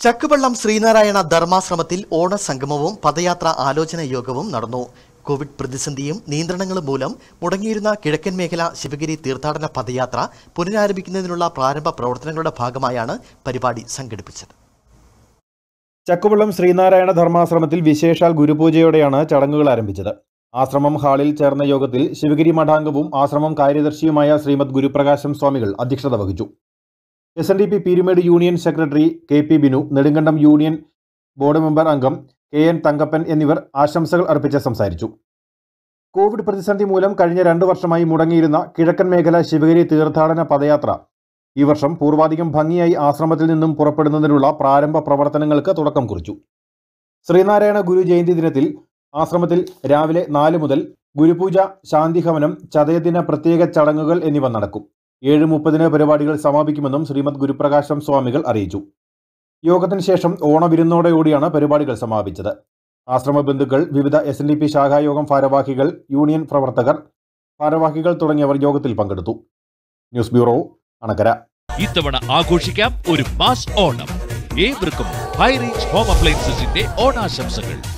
ചക്കുവള്ളം ശ്രീനാരായണ ധർമാശ്രമത്തിൽ ഓണസംഗമവും പദയാത്ര ആലോചന യോഗവും നടന്നു കോവിഡ് പ്രതിസന്ധിയും നിയന്ത്രണങ്ങളും മൂലം മുടങ്ങിയിരുന്ന കിഴക്കൻ മേഖല ശിവഗിരി തീർത്ഥാടന പദയാത്ര പുനരാരംഭിക്കുന്നതിനുള്ള പ്രാരംഭ പ്രവർത്തനങ്ങളുടെ ഭാഗമായാണ് പരിപാടി സംഘടിപ്പിച്ചത് ചക്കുവള്ളം ശ്രീനാരായണ ധർമാശ്രമത്തിൽ വിശേഷാൽ ഗുരുപൂജയോടെയാണ് ചടങ്ങുകൾ ആരംഭിച്ചത് ആശ്രമം ഹാളിൽ ചേർന്ന യോഗത്തിൽ ശിവഗിരി മഠാംഗവും ആശ്രമം കാര്യദർശിയുമായ ശ്രീമദ് ഗുരുപ്രകാശം സ്വാമികൾ അധ്യക്ഷത വഹിച്ചു S N D P Peermade union secretary K P Binu Nedumkandam union board member അംഗം കെ എൻ തങ്കപ്പൻ എന്നിവർ ആശംസകൾ അർപ്പിച്ച് സംസാരിച്ചു കോവിഡ് പ്രതിസന്ധി മൂലം കഴിഞ്ഞ രണ്ടു വർഷമായി മുടങ്ങിയിരുന്ന കിഴക്കൻ മേഖല ശിവഗിരി തീർത്ഥാടന പദയാത്ര ഈ വർഷം പൂർവാധികം ഭംഗിയായി ആശ്രമത്തിൽ നിന്നും പുറപ്പെടുന്നതിനുള്ള പ്രാരംഭ പ്രവർത്തനങ്ങൾക്ക് തുടക്കം കുറിച്ചു ശ്രീനാരായണ ഗുരു ജയന്തി ദിനത്തിൽ ആശ്രമത്തിൽ രാവിലെ നാല് മുതൽ ഗുരുപൂജ ശാന്തിഹവനം ചതയദിന പ്രത്യേക ചടങ്ങുകൾ എന്നിവ നടക്കും ഏഴ് മുപ്പതിന് പരിപാടികൾ സമാപിക്കുമെന്നും ശ്രീമദ് ഗുരുപ്രകാശം സ്വാമികൾ അറിയിച്ചു യോഗത്തിന് ശേഷം ഓണവിരുന്നോടെയോടെയാണ് പരിപാടികൾ സമാപിച്ചത് ആശ്രമ ബന്ധുക്കൾ വിവിധ എസ് എൻ ഡി പി ശാഖായോഗം ഭാരവാഹികൾ യൂണിയൻ പ്രവർത്തകർ ഭാരവാഹികൾ തുടങ്ങിയവർ യോഗത്തിൽ പങ്കെടുത്തു ന്യൂസ് ബ്യൂറോ അണക്കര ഇത്തവണ ആഘോഷിക്കാം ഒരു മാസ് ഓണം ഏവർക്കും ഹൈ റേഞ്ച് ഹോം അപ്ലയൻസസിന്റെ ഓണാശംസകൾ